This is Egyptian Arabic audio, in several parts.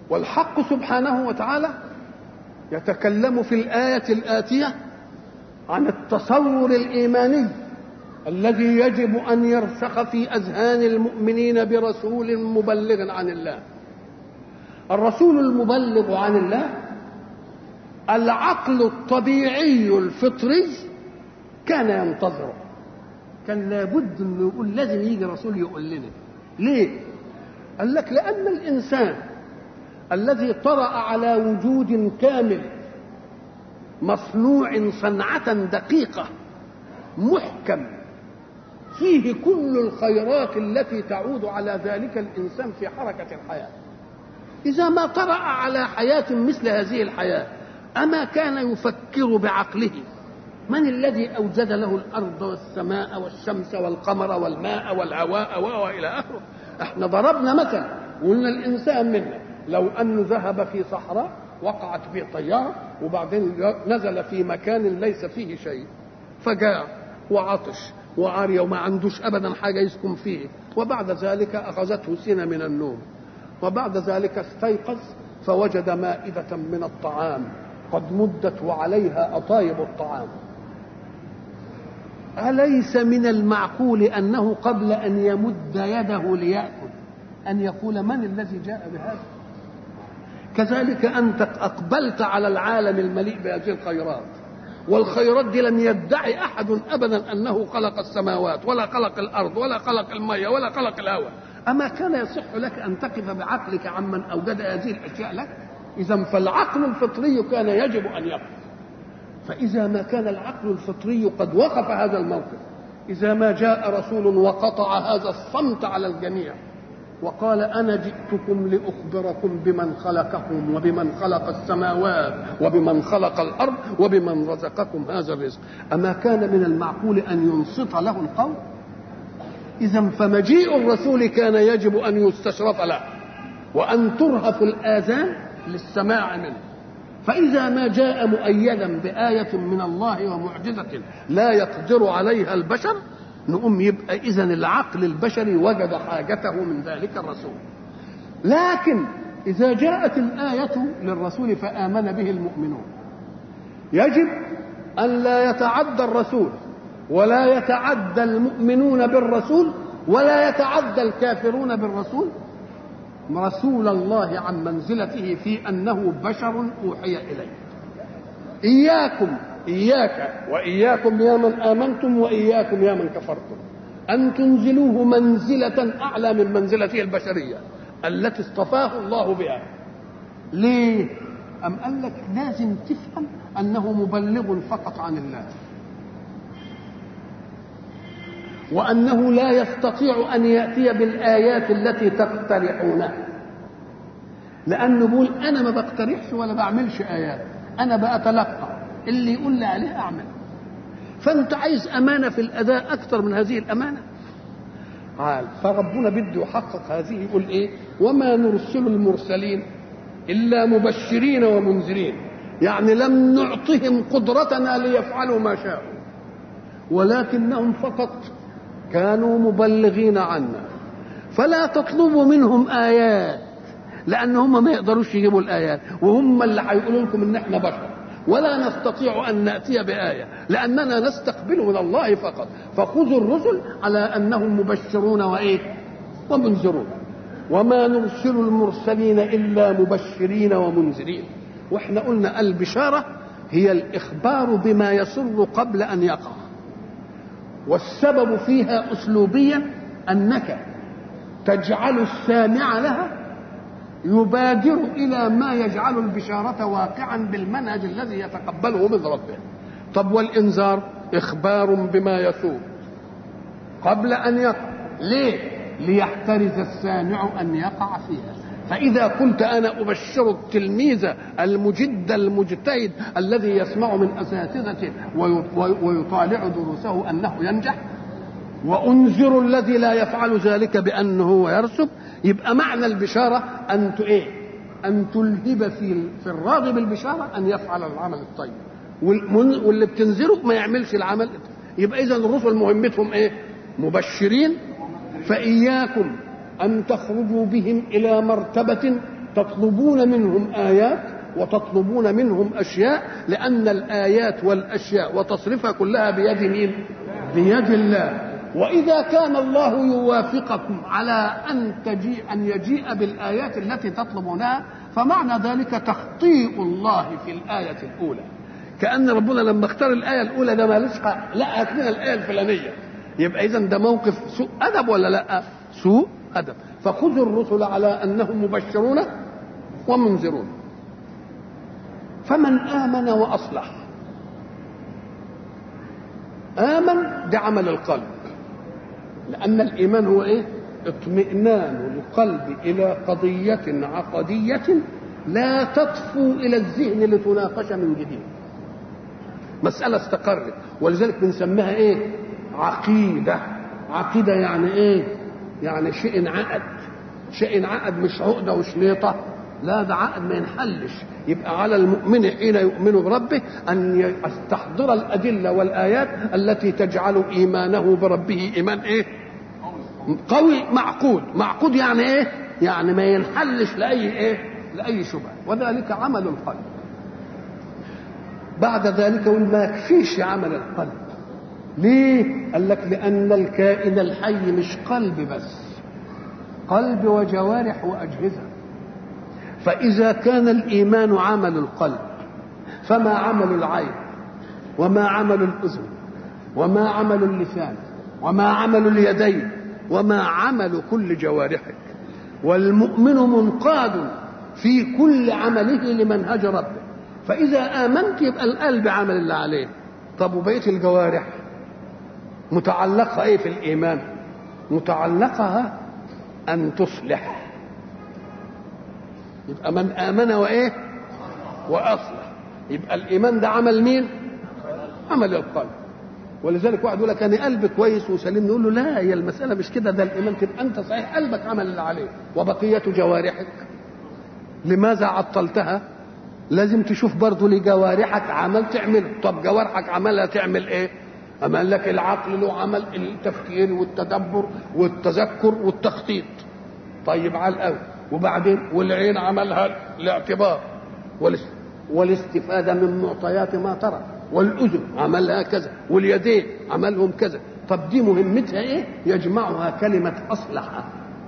والحق سبحانه وتعالى يتكلم في الآية الآتية عن التصور الإيماني الذي يجب أن يرسخ في أذهان المؤمنين برسول مبلغ عن الله الرسول المبلغ عن الله العقل الطبيعي الفطري كان ينتظره كان لابد انه يقول لازم يجي رسول يقول لنا ليه قال لك لان الانسان الذي طرا على وجود كامل مصنوع صنعه دقيقه محكم فيه كل الخيرات التي تعود على ذلك الانسان في حركه الحياه اذا ما طرا على حياه مثل هذه الحياه اما كان يفكر بعقله من الذي اوجد له الارض والسماء والشمس والقمر والماء والهواء والى اخره احنا ضربنا مثل قلنا الانسان منا لو انه ذهب في صحراء وقعت به طياره وبعدين نزل في مكان ليس فيه شيء فجاع وعطش وعارية وما عندوش ابدا حاجه يسكن فيه وبعد ذلك اخذته سنه من النوم وبعد ذلك استيقظ فوجد مائده من الطعام قد مدت وعليها اطايب الطعام أليس من المعقول أنه قبل أن يمد يده ليأكل أن يقول من الذي جاء بهذا كذلك أنت أقبلت على العالم المليء بهذه الخيرات والخيرات دي لم يدعي أحد أبدا أنه خلق السماوات ولا خلق الأرض ولا خلق المية ولا خلق الهواء أما كان يصح لك أن تقف بعقلك عمن أوجد هذه الأشياء لك إذا فالعقل الفطري كان يجب أن يقف فإذا ما كان العقل الفطري قد وقف هذا الموقف إذا ما جاء رسول وقطع هذا الصمت على الجميع وقال أنا جئتكم لأخبركم بمن خلقكم وبمن خلق السماوات وبمن خلق الأرض وبمن رزقكم هذا الرزق أما كان من المعقول أن ينصت له القول إذا فمجيء الرسول كان يجب أن يستشرف له وأن ترهف الآذان للسماع منه فإذا ما جاء مؤيدا بآية من الله ومعجزة لا يقدر عليها البشر نقوم يبقى إذا العقل البشري وجد حاجته من ذلك الرسول لكن إذا جاءت الآية للرسول فآمن به المؤمنون يجب أن لا يتعدى الرسول ولا يتعدى المؤمنون بالرسول ولا يتعدى الكافرون بالرسول رسول الله عن منزلته في انه بشر اوحي اليه اياكم اياك واياكم يا من امنتم واياكم يا من كفرتم ان تنزلوه منزله اعلى من منزلته البشريه التي اصطفاه الله بها ليه ام قال لك لازم تفهم انه مبلغ فقط عن الله وأنه لا يستطيع أن يأتي بالآيات التي تقترحونها لأنه بيقول أنا ما بقترحش ولا بعملش آيات أنا بأتلقى اللي يقول لي عليه أعمل فأنت عايز أمانة في الأداء أكثر من هذه الأمانة قال فربنا بده يحقق هذه يقول إيه وما نرسل المرسلين إلا مبشرين ومنذرين يعني لم نعطهم قدرتنا ليفعلوا ما شاءوا ولكنهم فقط كانوا مبلغين عنا فلا تطلبوا منهم آيات لأن هم ما يقدروش يجيبوا الآيات وهم اللي هيقولوا لكم إن إحنا بشر ولا نستطيع أن نأتي بآية لأننا نستقبل من الله فقط فخذوا الرسل على أنهم مبشرون وإيه ومنذرون وما نرسل المرسلين إلا مبشرين ومنذرين وإحنا قلنا البشارة هي الإخبار بما يسر قبل أن يقع والسبب فيها اسلوبيا انك تجعل السامع لها يبادر الى ما يجعل البشاره واقعا بالمنهج الذي يتقبله من ربه طب والانذار اخبار بما يسوء قبل ان يقع ليه ليحترز السامع ان يقع فيها فإذا قلت أنا أبشر التلميذ المجد المجتهد الذي يسمع من أساتذته ويطالع دروسه أنه ينجح وأنذر الذي لا يفعل ذلك بأنه يرسب يبقى معنى البشارة أن إيه؟ أن تلهب في في الراغب البشارة أن يفعل العمل الطيب واللي بتنذره ما يعملش العمل يبقى إذا الرسل مهمتهم إيه؟ مبشرين فإياكم أن تخرجوا بهم إلى مرتبة تطلبون منهم آيات وتطلبون منهم أشياء لأن الآيات والأشياء وتصرفها كلها بيد مين؟ بيد الله وإذا كان الله يوافقكم على أن تجيء أن يجيء بالآيات التي تطلبونها فمعنى ذلك تخطيء الله في الآية الأولى كأن ربنا لما اختار الآية الأولى ده مالوش لا هات لنا الآية الفلانية يبقى إذا ده موقف سوء أدب ولا لا؟ سوء أدب فخذوا الرسل على أنهم مبشرون ومنذرون فمن آمن وأصلح آمن ده عمل القلب لأن الإيمان هو إيه؟ اطمئنان القلب إلى قضية عقدية لا تطفو إلى الذهن لتناقش من جديد مسألة استقرت ولذلك بنسميها إيه؟ عقيدة عقيدة يعني إيه؟ يعني شيء انعقد شيء انعقد مش عقدة وشليطة لا ده عقد ما ينحلش يبقى على المؤمن حين يؤمن بربه ان يستحضر الادله والايات التي تجعل ايمانه بربه ايمان ايه قوي معقود معقود يعني ايه يعني ما ينحلش لاي ايه لاي شبهه وذلك عمل القلب بعد ذلك ما يكفيش عمل القلب ليه قال لك لان الكائن الحي مش قلب بس قلب وجوارح واجهزه فإذا كان الإيمان عمل القلب فما عمل العين وما عمل الأذن وما عمل اللسان وما عمل اليدين وما عمل كل جوارحك والمؤمن منقاد في كل عمله لمنهج ربه فإذا آمنت يبقى القلب عمل اللي عليه طب وبقية الجوارح متعلقة إيه في الإيمان متعلقها أن تصلح يبقى من آمن وإيه وأصلح يبقى الإيمان ده عمل مين عمل القلب ولذلك واحد يقول لك انا قلبي كويس وسليم نقول له لا هي المساله مش كده ده الايمان تبقى انت صحيح قلبك عمل اللي عليه وبقيه جوارحك لماذا عطلتها لازم تشوف برضه لجوارحك عمل تعمله طب جوارحك عملها تعمل ايه اما قال لك العقل له عمل التفكير والتدبر والتذكر والتخطيط طيب على الاول وبعدين والعين عملها الاعتبار والاستفاده من معطيات ما ترى والاذن عملها كذا واليدين عملهم كذا طب دي مهمتها ايه يجمعها كلمه اصلح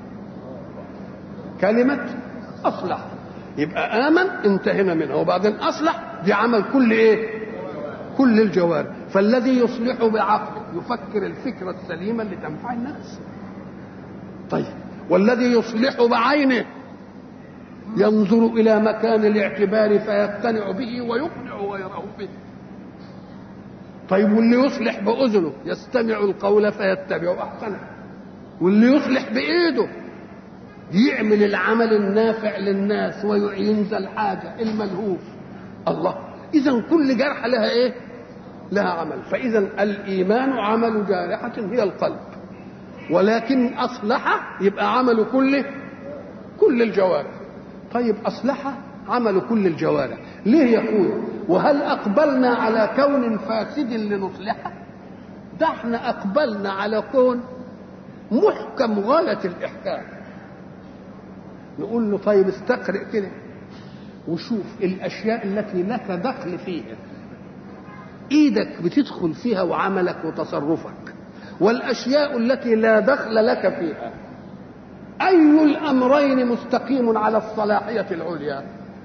كلمه اصلح يبقى امن انتهينا منها وبعدين اصلح دي عمل كل ايه كل الجوارح فالذي يصلح بعقله يفكر الفكره السليمه اللي تنفع الناس طيب والذي يصلح بعينه ينظر الى مكان الاعتبار فيقتنع به ويقنع غيره به طيب واللي يصلح باذنه يستمع القول فيتبع احسنه واللي يصلح بايده يعمل العمل النافع للناس وينزل حاجه الملهوف الله اذا كل جرحه لها ايه لها عمل فاذا الايمان عمل جارحه هي القلب ولكن اصلح يبقى عمل كل كل الجوارح طيب اصلح عمل كل الجوارح ليه يقول وهل اقبلنا على كون فاسد لنصلحه ده احنا اقبلنا على كون محكم غايه الاحكام نقول له طيب استقرئ كده وشوف الاشياء التي لك دخل فيها ايدك بتدخل فيها وعملك وتصرفك والاشياء التي لا دخل لك فيها اي الامرين مستقيم على الصلاحيه العليا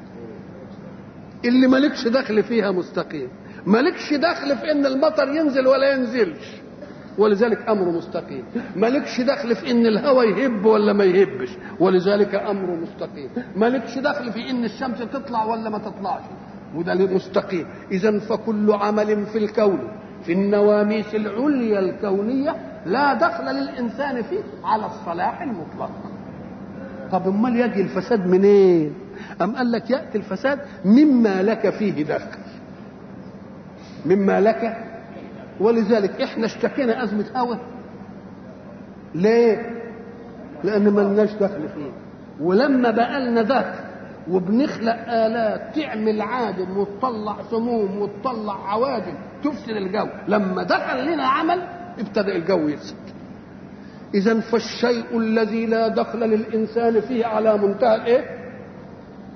اللي مالكش دخل فيها مستقيم مالكش دخل في ان المطر ينزل ولا ينزلش ولذلك امره مستقيم مالكش دخل في ان الهوى يهب ولا ما يهبش ولذلك امره مستقيم مالكش دخل في ان الشمس تطلع ولا ما تطلعش وده مستقيم اذا فكل عمل في الكون في النواميس العليا الكونيه لا دخل للانسان فيه على الصلاح المطلق طب امال يجي الفساد منين ام قال لك ياتي الفساد مما لك فيه دخل مما لك ولذلك احنا اشتكينا ازمه هوى ليه لان ما لناش دخل فيه ولما بقى لنا دخل وبنخلق آلات تعمل عادم وتطلع سموم وتطلع عوادم تفسد الجو لما دخل لنا عمل ابتدأ الجو يفسد إذا فالشيء الذي لا دخل للإنسان فيه على منتهى الإيه؟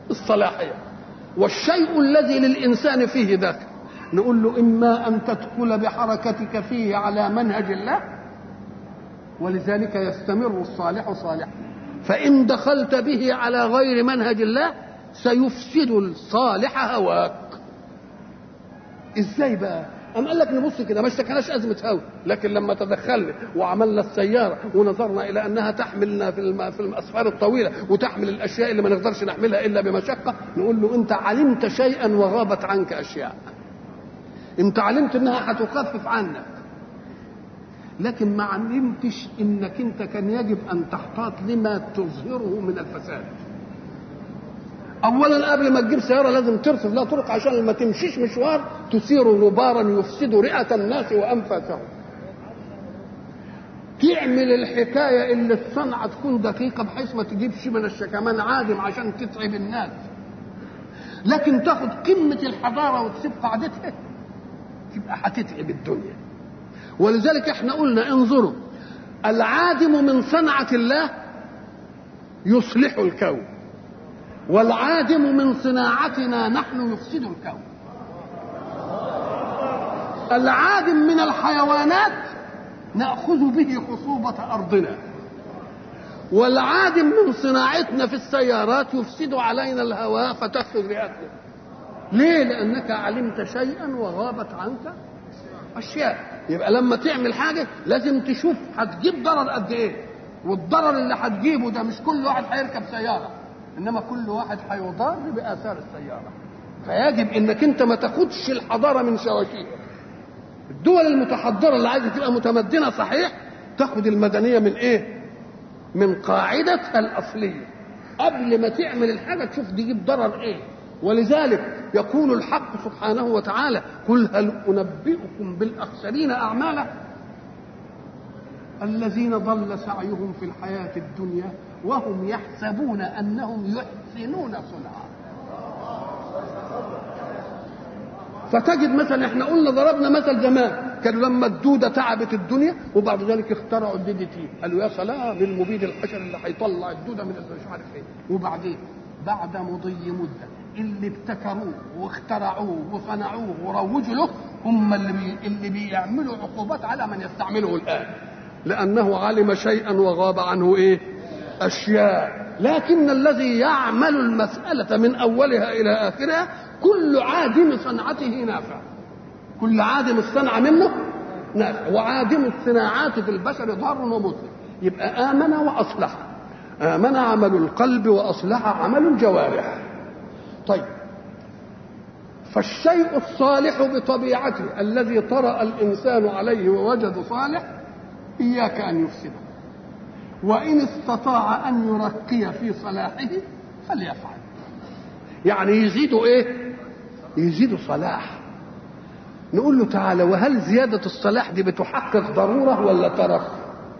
الصلاحيه والشيء الذي للانسان فيه ذاك نقول له اما ان تدخل بحركتك فيه على منهج الله ولذلك يستمر الصالح صالحا فان دخلت به على غير منهج الله سيفسد الصالح هواك ازاي بقى أم قال لك نبص كده ما اشتكناش أزمة هوا لكن لما تدخلنا وعملنا السيارة ونظرنا إلى أنها تحملنا في الم... في الأسفار الطويلة وتحمل الأشياء اللي ما نقدرش نحملها إلا بمشقة نقول له أنت علمت شيئا وغابت عنك أشياء أنت علمت أنها هتخفف عنك لكن ما علمتش انك انت كان يجب ان تحتاط لما تظهره من الفساد اولا قبل ما تجيب سياره لازم ترصف لها طرق عشان ما تمشيش مشوار تثير غبارا يفسد رئه الناس وانفاسهم تعمل الحكايه اللي الصنعه تكون دقيقه بحيث ما تجيبش من الشكمان عادم عشان تتعب الناس لكن تاخد قمه الحضاره وتسيب قاعدتها تبقى هتتعب الدنيا ولذلك احنا قلنا انظروا العادم من صنعه الله يصلح الكون والعادم من صناعتنا نحن يفسد الكون العادم من الحيوانات ناخذ به خصوبه ارضنا والعادم من صناعتنا في السيارات يفسد علينا الهواء فتفسد رئتنا ليه لانك علمت شيئا وغابت عنك اشياء يبقى لما تعمل حاجه لازم تشوف هتجيب ضرر قد ايه والضرر اللي هتجيبه ده مش كل واحد هيركب سياره انما كل واحد هيضار باثار السياره فيجب انك انت ما تاخدش الحضاره من شواشيها الدول المتحضره اللي عايزه تبقى متمدنه صحيح تاخد المدنيه من ايه من قاعدتها الاصليه قبل ما تعمل الحاجه تشوف تجيب ضرر ايه ولذلك يقول الحق سبحانه وتعالى قل هل انبئكم بالاخسرين اعمالا الذين ضل سعيهم في الحياه الدنيا وهم يحسبون انهم يحسنون صنعا فتجد مثلا احنا قلنا ضربنا مثل زمان كانوا لما الدوده تعبت الدنيا وبعد ذلك اخترعوا الدي دي تي قالوا يا سلام المبيد الحشر اللي هيطلع الدوده من مش عارف ايه وبعدين بعد مضي مده اللي ابتكروه واخترعوه وصنعوه وروجوا له هم اللي بي اللي بيعملوا عقوبات على من يستعمله الان لانه علم شيئا وغاب عنه ايه اشياء لكن الذي يعمل المساله من اولها الى اخرها كل عادم صنعته نافع كل عادم الصنعه منه نافع وعادم الصناعات في البشر ضار ومضر يبقى امن واصلح امن عمل القلب واصلح عمل الجوارح طيب فالشيء الصالح بطبيعته الذي طرأ الإنسان عليه ووجد صالح إياك أن يفسده وإن استطاع أن يرقي في صلاحه فليفعل يعني يزيد إيه يزيد صلاح نقول له تعالى وهل زيادة الصلاح دي بتحقق ضرورة ولا ترك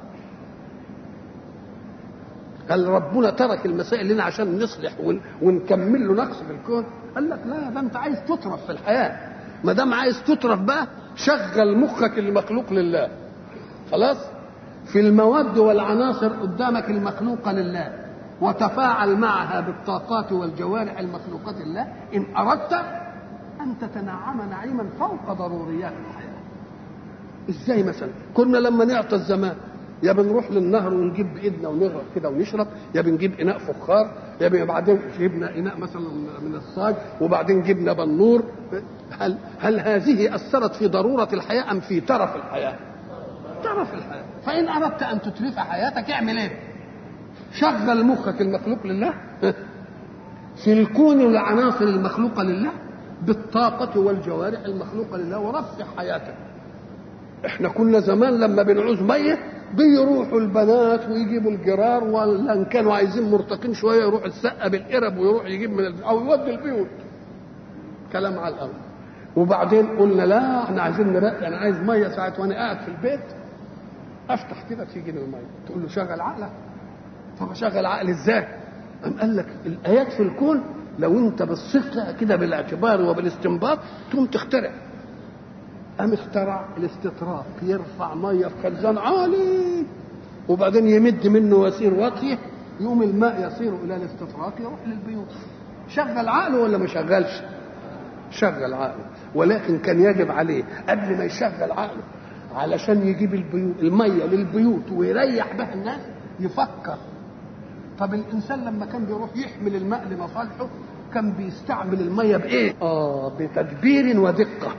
هل ربنا ترك المسائل لنا عشان نصلح ون... ونكمل له نقص في الكون قال لك لا ده انت عايز تترف في الحياه ما دام عايز تترف بقى شغل مخك المخلوق لله خلاص في المواد والعناصر قدامك المخلوقه لله وتفاعل معها بالطاقات والجوارح المخلوقات لله ان اردت ان تتنعم نعيما فوق ضروريات الحياه ازاي مثلا كنا لما نعطى زمان يا بنروح للنهر ونجيب بايدنا ونغرق كده ونشرب يا بنجيب اناء فخار يا بعدين جبنا اناء مثلا من الصاج وبعدين جبنا بنور هل هل هذه اثرت في ضروره الحياه ام في ترف الحياه؟ ترف الحياه فان اردت ان تترف حياتك اعمل ايه؟ شغل مخك المخلوق لله في الكون والعناصر المخلوقه لله بالطاقه والجوارح المخلوقه لله ورفع حياتك احنا كنا زمان لما بنعوز ميه بيروحوا البنات ويجيبوا الجرار ولا ان كانوا عايزين مرتقين شويه يروح السقه بالقرب ويروح يجيب من ال... او يودي البيوت كلام على الارض وبعدين قلنا لا احنا عايزين نرقي انا عايز ميه ساعه وانا قاعد في البيت افتح كده تيجي الميه تقول له شغل عقلك طب اشغل عقلي ازاي؟ قام قال لك الايات في الكون لو انت بصيت لها كده بالاعتبار وبالاستنباط تقوم تخترع قام اخترع الاستطراق يرفع ميه في خزان عالي وبعدين يمد منه وسير واطيه يقوم الماء يصير الى الاستطراق يروح للبيوت شغل عقله ولا ما شغلش شغل عقله ولكن كان يجب عليه قبل ما يشغل عقله علشان يجيب البيوت الميه للبيوت ويريح بها الناس يفكر طب الانسان لما كان بيروح يحمل الماء لمصالحه كان بيستعمل الميه بايه؟ اه بتدبير ودقه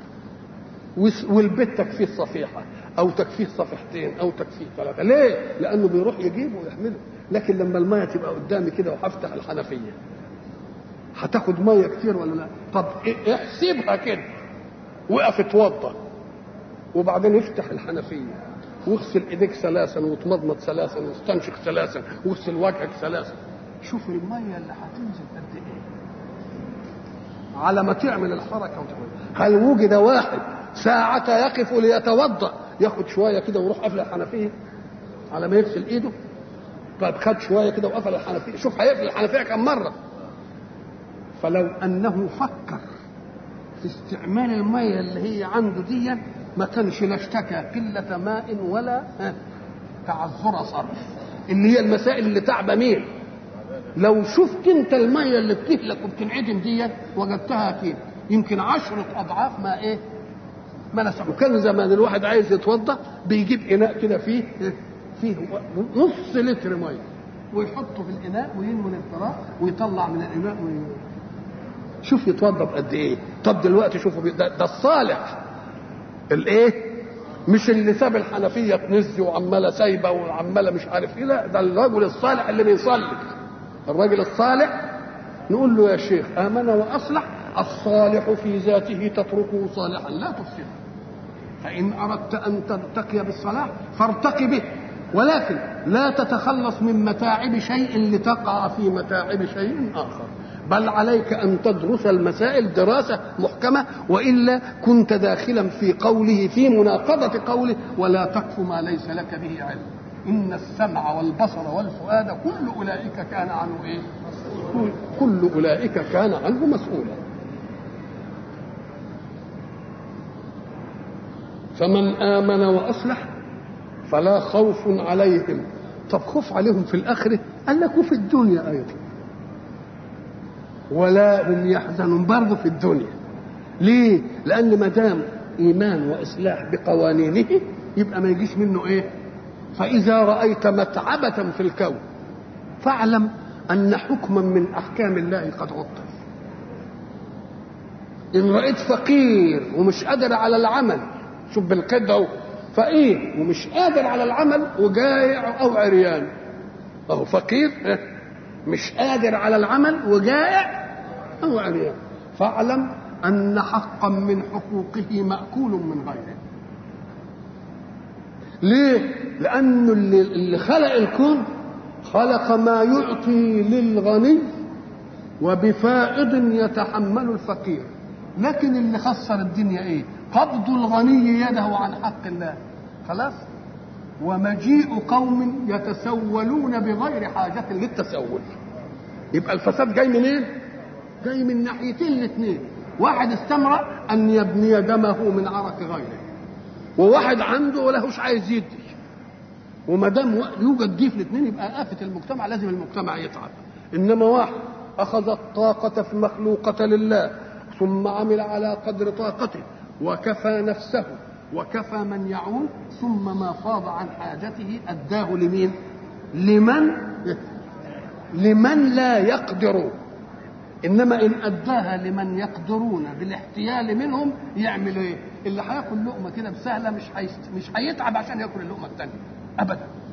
والبيت تكفيه صفيحه او تكفيه صفيحتين او تكفيه ثلاثه ليه؟ لانه بيروح يجيبه ويحمله لكن لما الميه تبقى قدامي كده وهفتح الحنفيه هتاخد ميه كتير ولا لا؟ طب احسبها كده وقف اتوضى وبعدين افتح الحنفيه واغسل ايديك ثلاثا وتمضمض ثلاثا واستنشق ثلاثا واغسل وجهك ثلاثا شوف الميه اللي هتنزل قد ايه على ما تعمل الحركه وتعمل هل وجد واحد ساعة يقف ليتوضا ياخد شويه كده ويروح قافل الحنفيه على ما يغسل ايده طيب خد شويه كده وقفل الحنفيه شوف هيقفل الحنفيه كم مره فلو انه فكر في استعمال الميه اللي هي عنده دي ما كانش لا اشتكى قله ماء ولا تعذر صرف اللي هي المسائل اللي تعبى مين لو شفت انت الميه اللي بتهلك وبتنعدم دي وجدتها كده يمكن عشرة اضعاف ما ايه ما نسمع وكان زمان الواحد عايز يتوضا بيجيب اناء كده فيه فيه نص لتر ميه ويحطه في الاناء وينمل الفراغ ويطلع من الاناء وي... شوف يتوضا بقد ايه طب دلوقتي شوفوا ده, ده الصالح الايه مش اللي ساب الحنفيه تنز وعماله سايبه وعماله مش عارف ايه لا ده الرجل الصالح اللي بيصلي الرجل الصالح نقول له يا شيخ امن واصلح الصالح في ذاته تتركه صالحا لا تفسده فان اردت ان ترتقي بالصلاح فارتقي به ولكن لا تتخلص من متاعب شيء لتقع في متاعب شيء اخر بل عليك ان تدرس المسائل دراسه محكمه والا كنت داخلا في قوله في مناقضه قوله ولا تقف ما ليس لك به علم ان السمع والبصر والفؤاد كل اولئك كان عنه ايه كل اولئك كان عنه مسؤولا فمن امن واصلح فلا خوف عليهم طب خوف عليهم في الاخره قال لك وفي الدنيا ايضا ولا هم يحزنون برضه في الدنيا ليه لان ما دام ايمان واصلاح بقوانينه يبقى ما يجيش منه ايه فاذا رايت متعبه في الكون فاعلم ان حكما من احكام الله قد عطل ان رايت فقير ومش قادر على العمل شوف بالقد اهو فقير ومش قادر على العمل وجائع او عريان اهو فقير مش قادر على العمل وجائع او عريان فاعلم ان حقا من حقوقه ماكول من غيره ليه لانه اللي, اللي خلق الكون خلق ما يعطي للغني وبفائض يتحمل الفقير لكن اللي خسر الدنيا ايه قبض الغني يده عن حق الله خلاص ومجيء قوم يتسولون بغير حاجة للتسول يبقى الفساد جاي منين؟ إيه؟ جاي من ناحيتين الاثنين واحد استمر ان يبني دمه من عرق غيره وواحد عنده ولهوش عايز يدي وما دام يوجد دي في الاثنين يبقى آفة المجتمع لازم المجتمع يتعب انما واحد اخذ الطاقة في المخلوقة لله ثم عمل على قدر طاقته وكفى نفسه وكفى من يعول ثم ما فاض عن حاجته اداه لمين لمن لمن لا يقدر انما ان اداها لمن يقدرون بالاحتيال منهم يعملوا ايه اللي هياكل لقمه كده بسهله مش حيست... مش هيتعب عشان ياكل اللقمه الثانيه ابدا